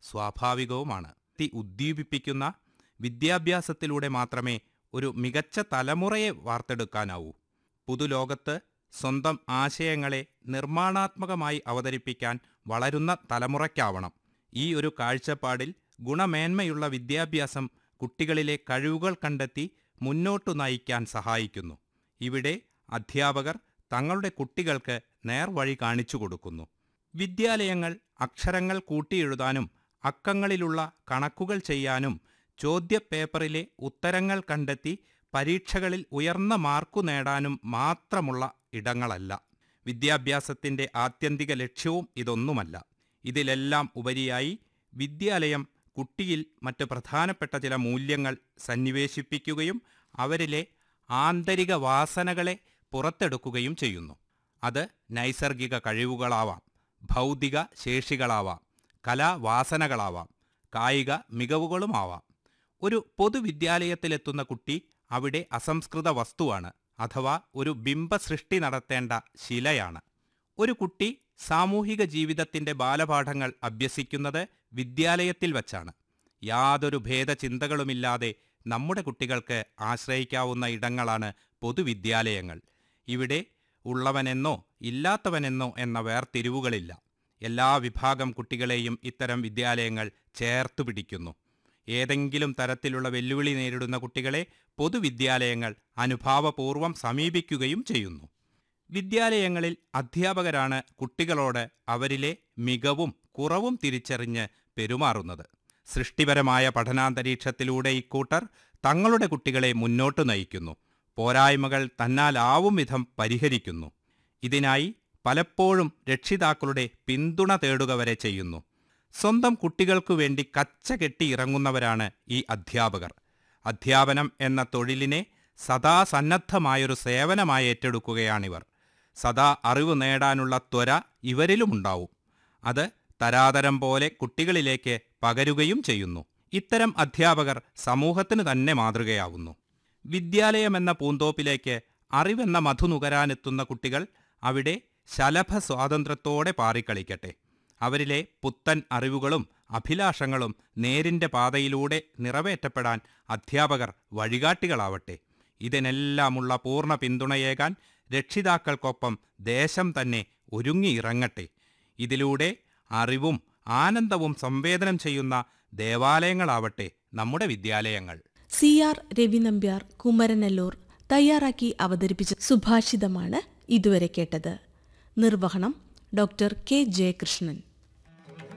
സ്വാഭാവികവുമാണ് തി ഉദ്ദീപിപ്പിക്കുന്ന വിദ്യാഭ്യാസത്തിലൂടെ മാത്രമേ ഒരു മികച്ച തലമുറയെ വാർത്തെടുക്കാനാവൂ പുതുലോകത്ത് സ്വന്തം ആശയങ്ങളെ നിർമ്മാണാത്മകമായി അവതരിപ്പിക്കാൻ വളരുന്ന തലമുറയ്ക്കാവണം ഈ ഒരു കാഴ്ചപ്പാടിൽ ഗുണമേന്മയുള്ള വിദ്യാഭ്യാസം കുട്ടികളിലെ കഴിവുകൾ കണ്ടെത്തി മുന്നോട്ടു നയിക്കാൻ സഹായിക്കുന്നു ഇവിടെ അധ്യാപകർ തങ്ങളുടെ കുട്ടികൾക്ക് നേർവഴി കാണിച്ചു കൊടുക്കുന്നു വിദ്യാലയങ്ങൾ അക്ഷരങ്ങൾ കൂട്ടിയെഴുതാനും അക്കങ്ങളിലുള്ള കണക്കുകൾ ചെയ്യാനും ചോദ്യപേപ്പറിലെ ഉത്തരങ്ങൾ കണ്ടെത്തി പരീക്ഷകളിൽ ഉയർന്ന മാർക്കു നേടാനും മാത്രമുള്ള ഇടങ്ങളല്ല വിദ്യാഭ്യാസത്തിൻ്റെ ആത്യന്തിക ലക്ഷ്യവും ഇതൊന്നുമല്ല ഇതിലെല്ലാം ഉപരിയായി വിദ്യാലയം കുട്ടിയിൽ മറ്റ് പ്രധാനപ്പെട്ട ചില മൂല്യങ്ങൾ സന്നിവേശിപ്പിക്കുകയും അവരിലെ ആന്തരിക വാസനകളെ പുറത്തെടുക്കുകയും ചെയ്യുന്നു അത് നൈസർഗിക കഴിവുകളാവാം ഭൗതിക ശേഷികളാവാം കലാവാസനകളാവാം കായിക മികവുകളുമാവാം ഒരു പൊതുവിദ്യാലയത്തിലെത്തുന്ന കുട്ടി അവിടെ അസംസ്കൃത വസ്തുവാണ് അഥവാ ഒരു ബിംബസൃഷ്ടി നടത്തേണ്ട ശിലയാണ് ഒരു കുട്ടി സാമൂഹിക ജീവിതത്തിന്റെ ബാലപാഠങ്ങൾ അഭ്യസിക്കുന്നത് വിദ്യാലയത്തിൽ വച്ചാണ് യാതൊരു ഭേദചിന്തകളുമില്ലാതെ നമ്മുടെ കുട്ടികൾക്ക് ആശ്രയിക്കാവുന്ന ഇടങ്ങളാണ് പൊതുവിദ്യാലയങ്ങൾ ഇവിടെ ഉള്ളവനെന്നോ ഇല്ലാത്തവനെന്നോ എന്ന വേർതിരിവുകളില്ല എല്ലാ വിഭാഗം കുട്ടികളെയും ഇത്തരം വിദ്യാലയങ്ങൾ ചേർത്തു പിടിക്കുന്നു ഏതെങ്കിലും തരത്തിലുള്ള വെല്ലുവിളി നേരിടുന്ന കുട്ടികളെ പൊതുവിദ്യാലയങ്ങൾ അനുഭാവപൂർവം സമീപിക്കുകയും ചെയ്യുന്നു വിദ്യാലയങ്ങളിൽ അധ്യാപകരാണ് കുട്ടികളോട് അവരിലെ മികവും കുറവും തിരിച്ചറിഞ്ഞ് പെരുമാറുന്നത് സൃഷ്ടിപരമായ പഠനാന്തരീക്ഷത്തിലൂടെ ഇക്കൂട്ടർ തങ്ങളുടെ കുട്ടികളെ മുന്നോട്ടു നയിക്കുന്നു പോരായ്മകൾ തന്നാലാവും വിധം പരിഹരിക്കുന്നു ഇതിനായി പലപ്പോഴും രക്ഷിതാക്കളുടെ പിന്തുണ തേടുക വരെ ചെയ്യുന്നു സ്വന്തം കുട്ടികൾക്കു വേണ്ടി കച്ച കെട്ടി ഇറങ്ങുന്നവരാണ് ഈ അധ്യാപകർ അധ്യാപനം എന്ന തൊഴിലിനെ സദാ സന്നദ്ധമായൊരു സേവനമായി ഏറ്റെടുക്കുകയാണിവർ സദാ അറിവ് നേടാനുള്ള ത്വര ഇവരിലുമുണ്ടാവും അത് തരാതരം പോലെ കുട്ടികളിലേക്ക് പകരുകയും ചെയ്യുന്നു ഇത്തരം അധ്യാപകർ സമൂഹത്തിന് തന്നെ മാതൃകയാവുന്നു വിദ്യാലയമെന്ന പൂന്തോപ്പിലേക്ക് അറിവെന്ന മധു നുകരാനെത്തുന്ന കുട്ടികൾ അവിടെ ശലഭ സ്വാതന്ത്ര്യത്തോടെ പാറിക്കളിക്കട്ടെ അവരിലെ പുത്തൻ അറിവുകളും അഭിലാഷങ്ങളും നേരിൻ്റെ പാതയിലൂടെ നിറവേറ്റപ്പെടാൻ അധ്യാപകർ വഴികാട്ടികളാവട്ടെ ഇതിനെല്ലാമുള്ള പൂർണ്ണ പിന്തുണയേകാൻ രക്ഷിതാക്കൾക്കൊപ്പം ദേശം തന്നെ ഒരുങ്ങിയിറങ്ങട്ടെ ഇതിലൂടെ അറിവും ആനന്ദവും സംവേദനം ചെയ്യുന്ന ദേവാലയങ്ങളാവട്ടെ നമ്മുടെ വിദ്യാലയങ്ങൾ സി ആർ രവി നമ്പ്യാർ കുമരനെല്ലൂർ തയ്യാറാക്കി അവതരിപ്പിച്ച സുഭാഷിതമാണ് ഇതുവരെ കേട്ടത് നിർവഹണം ഡോക്ടർ കെ ജയകൃഷ്ണൻ